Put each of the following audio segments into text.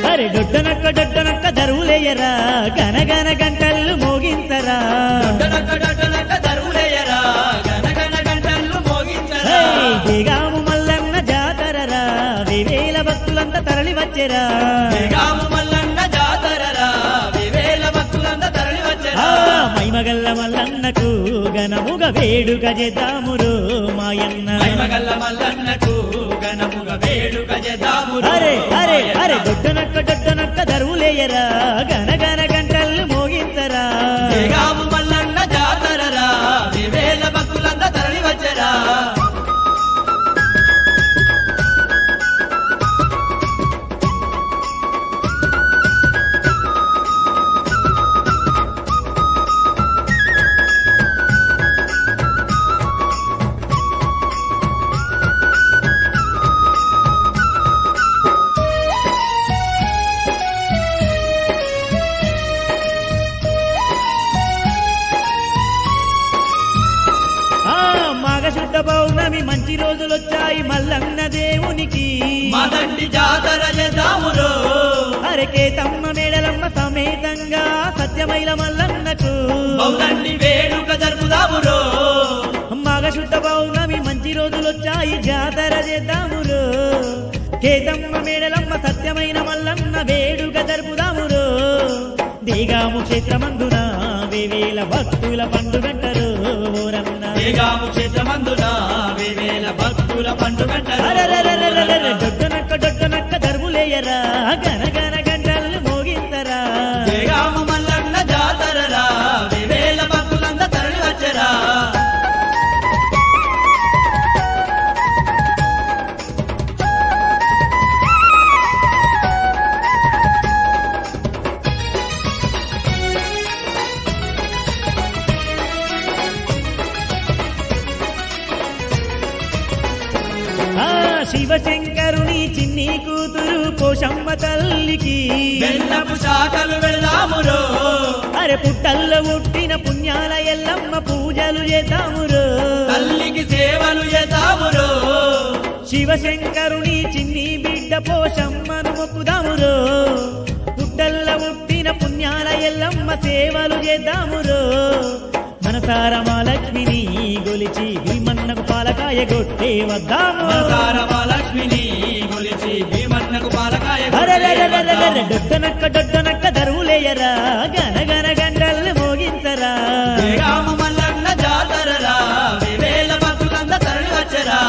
అరే డొడ్డనక్క డొడ్డనక్క దరువులేయరా గనగన గంటలు మోగించరా డొడ్డనక్క డొడ్డనక్క దరువులేయరా గనగన గంటలు మోగించరా హే, దిగాము మల్లన్న జాతరరా వివేల భక్తులంతా తరలి వచ్చెరా దిగాము మల్లన్న జాతరరా వివేల భక్తులంతా తరలి ఆ, వచ్చరా మైమగల్ల మల్లన్నకు గనముగ వేడుక చేద్దామురు మాయన్న మహిమగల్ల మల్లన్నకు ఘనముగ వేడుక చేద్దాము అరే అరే అరే డొడ్డనక్క డొడ్డనక్క దరువులేయరా గనగన గంటలు మోగించరా దిగాము మల్లన్న జాతరరా వివేల భక్తులంతా తరలి వచ్చరా ఆ మాఘశుద్ధ పౌర్ణమి మంచి రోజులొచ్చాయి మల్లన్న దేవునికి మదండి జాతర చేద్దామురో అరకే తమ్మ మేడలమ్మ సమేతంగా సత్యమైల మల్లన్నకు మౌదండి వేడుక జరుపుదామురో మాఘశుద్ధ పౌర్ణమి మంచి రోజులొచ్చాయి జాతర చేద్దామురు కేతమ్మ మేడలమ్మ సత్యమైన మల్లన్న వేడుక జరుపుదామురు దిగాము క్షేత్రమందున వేవేల భక్తుల పండుగంటరు ఓరన్న దిగాము క్షేత్రమందున వివేల భక్తుల పండుగంటరు అరెరెరెరెరెరె, డొడ్డనక్క డొడ్డనక్క దరువులేయరా గనగన గంటలు మోగించరా దిగాము మల్లన్న జాతరరా వివేల భక్తులంతా తరలి వచ్చరా ఆ శివశంకరుని చిన్ని కూతురు పోషమ్మ తల్లికి బెల్లపు శాఖలు వెళదామురో అరె పుట్టల్లో పుట్టిన పుణ్యాల ఎల్లమ్మ పూజలు చేద్దామురు తల్లికి సేవలు చేద్దామురో శివశంకరుని చిన్ని బిడ్డ పోషమ్మను మొక్కుదామురు పుట్టల్లో పుట్టిన పుణ్యాల ఎల్లమ్మ సేవలు చేద్దామురు మనసార మా లక్ష్మిని గొలిచి భీమన్నకు పాలకాయ కొట్టే వద్దాము మనసారమలక్ష్మిని కొలిచి భీమన్నకు పాలకాయ అరెరెరెరెరెరె, డొడ్డనక్క డొడ్డనక్క దరువులేయరా గనగన గంటలు మోగించరా దిగామ మల్లన్న జాతరరా వివేల భక్తులంతా తరలి వచ్చరా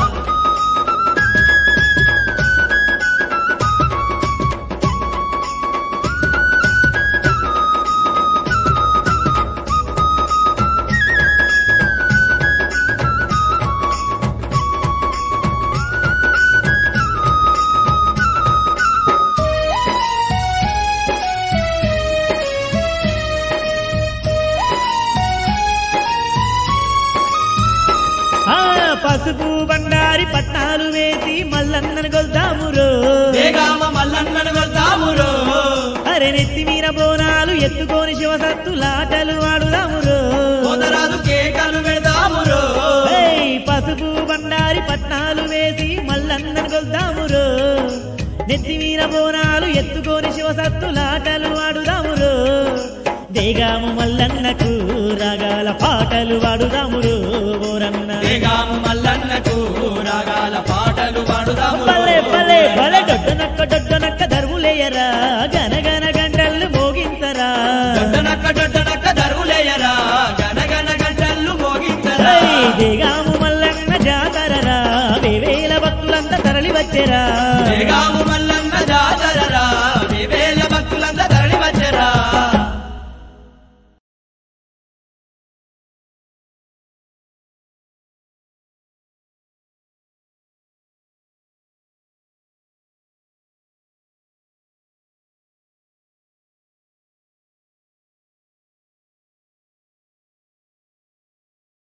ఆ పసుపు బండారి పట్నాలు వేసి మల్లన్నను గొల్దామురో దిగామ మల్లన్నను కొడతామురో అరె నెత్తి మీర బోనాలు ఎత్తుకొని శివసత్తులాటలు ఆడుదామురో పోతరాజు కేకలు పెడతామురో ఏయ్, పసుపు బండారి పట్నాలు వేసి మల్లన్నను గొల్దామురో నెత్తి మీర బోనాలు ఎత్తుకొని శివసత్తులాటలు ఆడుదామురో దేగాము మల్లన్నకు రాగాల పాటలు వాడుదామురు ఓరన్న దిగామ మల్లన్నకు రాగాల పాటలు పాడుదాము పల్లె పల్లె పల్లె డొడ్డనక్క డొడ్డనక్క దరువులేయరా గనగన గంటలు మోగించరా దొడ్డనక్క దొడ్డనక్క దరువులేయరా గనగన గంటలు మోగించరా ఏయ్, దిగాము మల్లన్న జాతరరా వేవేల భక్తులంతా తరలి వచ్చెరా దిగాము మల్ల